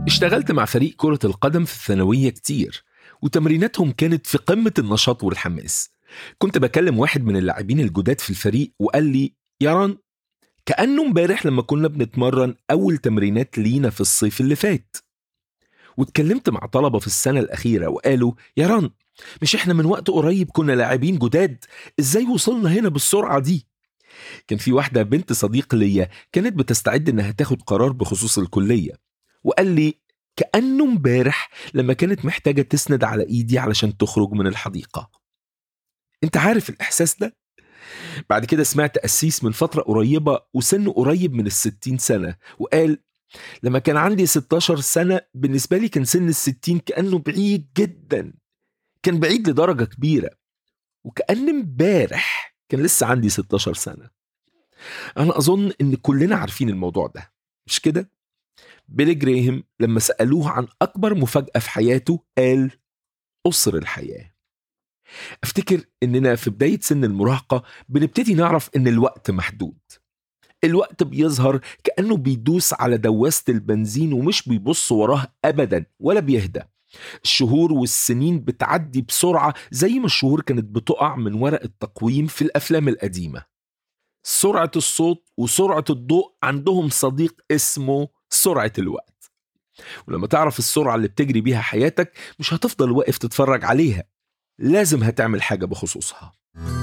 اشتغلت مع فريق كرة القدم في الثانوية كتير وتمريناتهم كانت في قمة النشاط والحماس كنت بكلم واحد من اللاعبين الجداد في الفريق وقال لي يا ران كأنه امبارح لما كنا بنتمرن أول تمرينات لينا في الصيف اللي فات واتكلمت مع طلبة في السنة الأخيرة وقالوا يا ران مش احنا من وقت قريب كنا لاعبين جداد ازاي وصلنا هنا بالسرعة دي كان في واحدة بنت صديق ليا كانت بتستعد انها تاخد قرار بخصوص الكلية وقال لي كأنه امبارح لما كانت محتاجة تسند على ايدي علشان تخرج من الحديقة انت عارف الاحساس ده؟ بعد كده سمعت قسيس من فترة قريبة وسنه قريب من الستين سنة وقال لما كان عندي 16 سنة بالنسبة لي كان سن الستين كأنه بعيد جدا كان بعيد لدرجة كبيرة وكأن امبارح كان لسه عندي 16 سنة أنا أظن إن كلنا عارفين الموضوع ده مش كده؟ بيلي جراهام لما سألوه عن أكبر مفاجأة في حياته قال قصر الحياة أفتكر إننا في بداية سن المراهقة بنبتدي نعرف إن الوقت محدود الوقت بيظهر كأنه بيدوس على دواسة البنزين ومش بيبص وراه أبدا ولا بيهدى الشهور والسنين بتعدي بسرعة زي ما الشهور كانت بتقع من ورق التقويم في الأفلام القديمة سرعة الصوت وسرعة الضوء عندهم صديق اسمه سرعة الوقت ولما تعرف السرعة اللي بتجري بيها حياتك مش هتفضل واقف تتفرج عليها لازم هتعمل حاجة بخصوصها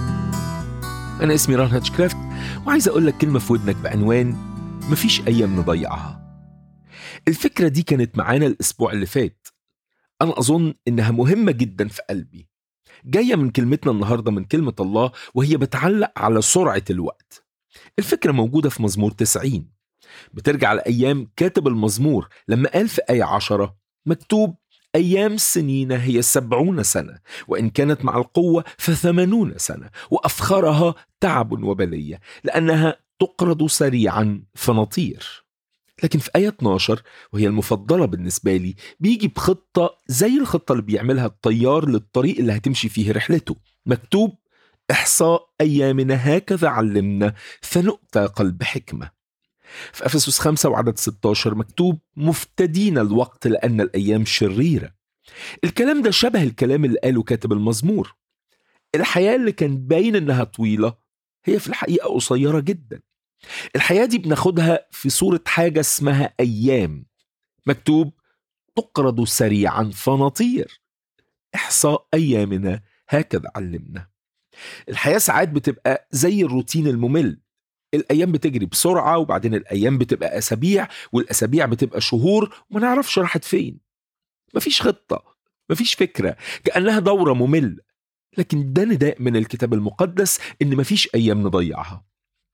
أنا اسمي ران هاتشكرافت وعايز أقول لك كلمة في ودنك بعنوان مفيش أيام نضيعها الفكرة دي كانت معانا الأسبوع اللي فات أنا أظن إنها مهمة جدا في قلبي جاية من كلمتنا النهاردة من كلمة الله وهي بتعلق على سرعة الوقت الفكرة موجودة في مزمور 90 بترجع لأيام كاتب المزمور لما قال في آية عشرة مكتوب أيام سنين هي سبعون سنة وإن كانت مع القوة فثمانون سنة وأفخرها تعب وبلية لأنها تقرض سريعا فنطير لكن في آية 12 وهي المفضلة بالنسبة لي بيجي بخطة زي الخطة اللي بيعملها الطيار للطريق اللي هتمشي فيه رحلته مكتوب إحصاء أيامنا هكذا علمنا فنؤتى قلب حكمة في أفسس 5 وعدد 16 مكتوب مفتدين الوقت لأن الأيام شريرة الكلام ده شبه الكلام اللي قاله كاتب المزمور الحياة اللي كان باين إنها طويلة هي في الحقيقة قصيرة جدا الحياة دي بناخدها في صورة حاجة اسمها أيام مكتوب تقرض سريعا فنطير إحصاء أيامنا هكذا علمنا الحياة ساعات بتبقى زي الروتين الممل الأيام بتجري بسرعة وبعدين الأيام بتبقى أسابيع والأسابيع بتبقى شهور وما نعرفش راحت فين مفيش خطة مفيش فكرة كأنها دورة مملة لكن ده نداء من الكتاب المقدس إن مفيش أيام نضيعها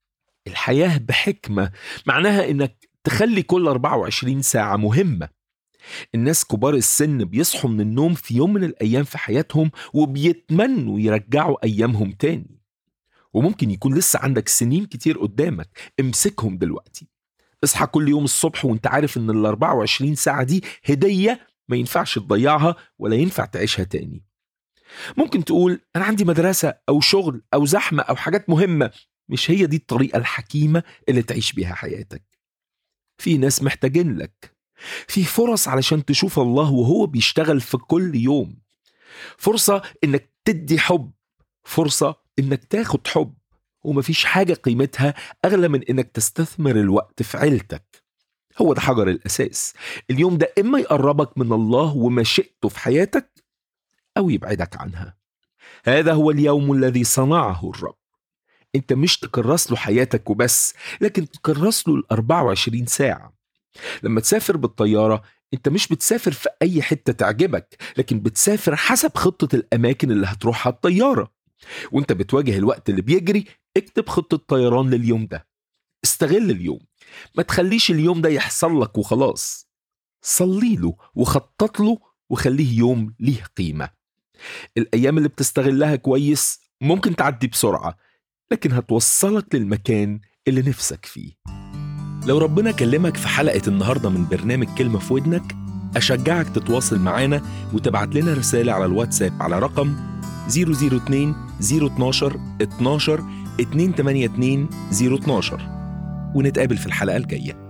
الحياة بحكمة معناها إنك تخلي كل 24 ساعة مهمة الناس كبار السن بيصحوا من النوم في يوم من الأيام في حياتهم وبيتمنوا يرجعوا أيامهم تاني وممكن يكون لسه عندك سنين كتير قدامك امسكهم دلوقتي اصحى كل يوم الصبح وانت عارف ان ال 24 ساعة دي هدية ما ينفعش تضيعها ولا ينفع تعيشها تاني ممكن تقول انا عندي مدرسة او شغل او زحمة او حاجات مهمة مش هي دي الطريقة الحكيمة اللي تعيش بيها حياتك في ناس محتاجين لك في فرص علشان تشوف الله وهو بيشتغل في كل يوم فرصة انك تدي حب فرصة انك تاخد حب ومفيش حاجة قيمتها أغلى من إنك تستثمر الوقت في عيلتك هو ده حجر الأساس اليوم ده إما يقربك من الله ومشيئته في حياتك أو يبعدك عنها هذا هو اليوم الذي صنعه الرب انت مش تكرس له حياتك وبس لكن تكرس له ال 24 ساعة لما تسافر بالطيارة انت مش بتسافر في اي حتة تعجبك لكن بتسافر حسب خطة الاماكن اللي هتروحها الطيارة وانت بتواجه الوقت اللي بيجري اكتب خطة طيران لليوم ده استغل اليوم ما تخليش اليوم ده يحصل لك وخلاص صلي له وخطط له وخليه يوم ليه قيمة الأيام اللي بتستغلها كويس ممكن تعدي بسرعة لكن هتوصلك للمكان اللي نفسك فيه لو ربنا كلمك في حلقة النهاردة من برنامج كلمة في ودنك أشجعك تتواصل معانا وتبعت لنا رسالة على الواتساب على رقم 002 012 12 282 012 ونتقابل في الحلقة الجاية